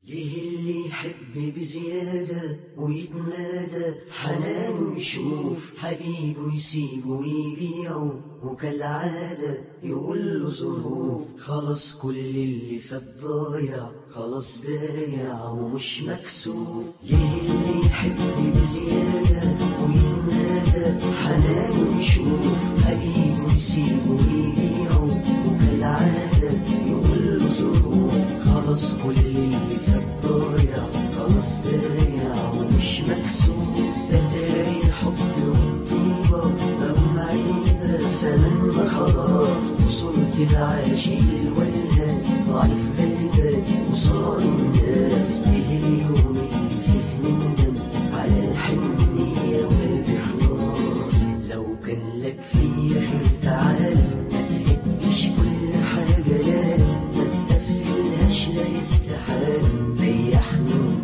ليه اللي يحب بزيادة ويتمادى حنان يشوف حبيبه يسيبه ويبيعه وكالعادة يقول له ظروف خلاص كل اللي فات ضايع خلاص بايع ومش مكسوف ليه اللي يحب بزيادة ويتمادى حنان يشوف حبيبه يسيبه ويبيعه وكالعادة يقول له ظروف خلاص كل اللي فات ضايع خلاص بايع ومش مكسوف ده تاري الحب والطيبة بقوا معيبة زمان ما خلاص وصورة العاشق الولد ضعيف قلبك وصار الناس ايه اليوم اللي فيه نندم على الحنية والإخلاص لو كان لك فيا خير تعال ما تهدش كل حاجة لا ما تقفلهاش لا يستحال ريحني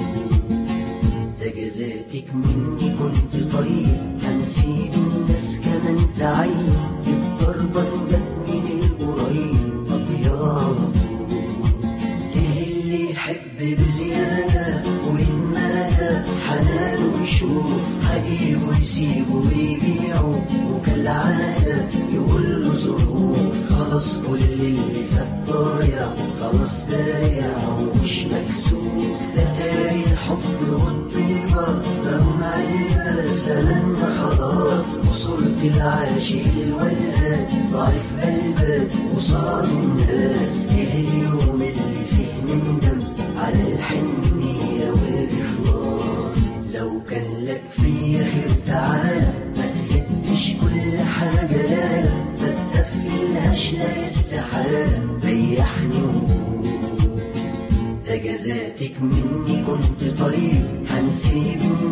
ده جزاتك مني كنت طيب هنسيب الناس كمان تعيب الضربة جت من القريب قضية على طول ليه اللي يحب بزيادة ويتمادى حنان ويشوف حبيبه يسيبه ويبيعه وكالعادة يقول له ظروف خلاص كل اللي فات ضايع خلاص بايع ومش مكسوف ده تاري الحب والطيبة بقوا معيبة زمان ما خلاص وصورة العاشق الولد ضعيف قلبك وصار الناس ايه اليوم اللي فيه نندم على الحنية والإخلاص لو كان لك فيا خير تعالى ما تهدش كل حاجة لا لا ما تقفلهاش لا يستحال ريحني وقول ده جزاتك مني كنت طيب هنسيب